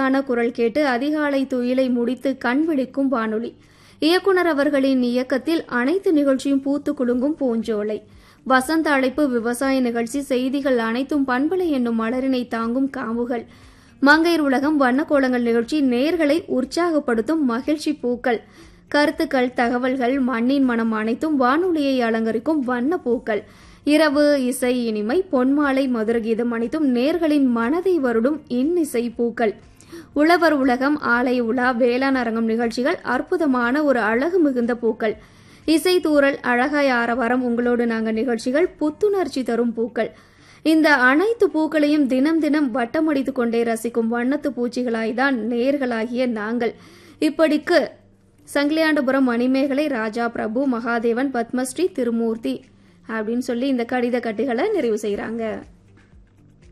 இனிமையான குரல் கேட்டு அதிகாலை துயிலை முடித்து கண் விழிக்கும் வானொலி இயக்குனர் அவர்களின் இயக்கத்தில் அனைத்து நிகழ்ச்சியும் பூத்து குலுங்கும் பூஞ்சோலை வசந்த அழைப்பு விவசாய நிகழ்ச்சி செய்திகள் அனைத்தும் பண்பலை என்னும் மலரினை தாங்கும் காம்புகள் மங்கையர் உலகம் வண்ணக்கோலங்கள் நிகழ்ச்சி நேர்களை உற்சாகப்படுத்தும் மகிழ்ச்சி பூக்கள் கருத்துக்கள் தகவல்கள் மண்ணின் மனம் அனைத்தும் வானொலியை அலங்கரிக்கும் வண்ண பூக்கள் இரவு இசை இனிமை பொன்மாலை மதுரகீதம் அனைத்தும் நேர்களின் மனதை வருடும் இன்னிசை பூக்கள் உழவர் உலகம் ஆலை உலா வேளாண் அரங்கம் நிகழ்ச்சிகள் அற்புதமான ஒரு அழகு மிகுந்த பூக்கள் இசை தூரல் அழகாய் ஆரவாரம் உங்களோடு நாங்கள் நிகழ்ச்சிகள் புத்துணர்ச்சி தரும் பூக்கள் இந்த அனைத்து பூக்களையும் தினம் தினம் வட்டமடித்துக் கொண்டே ரசிக்கும் வண்ணத்து பூச்சிகளாய்தான் நேர்களாகிய நாங்கள் இப்படிக்கு சங்கிலியாண்டபுரம் மணிமேகலை ராஜா பிரபு மகாதேவன் பத்மஸ்ரீ திருமூர்த்தி அப்படின்னு சொல்லி இந்த கடித கட்டுகளை நிறைவு செய்கிறாங்க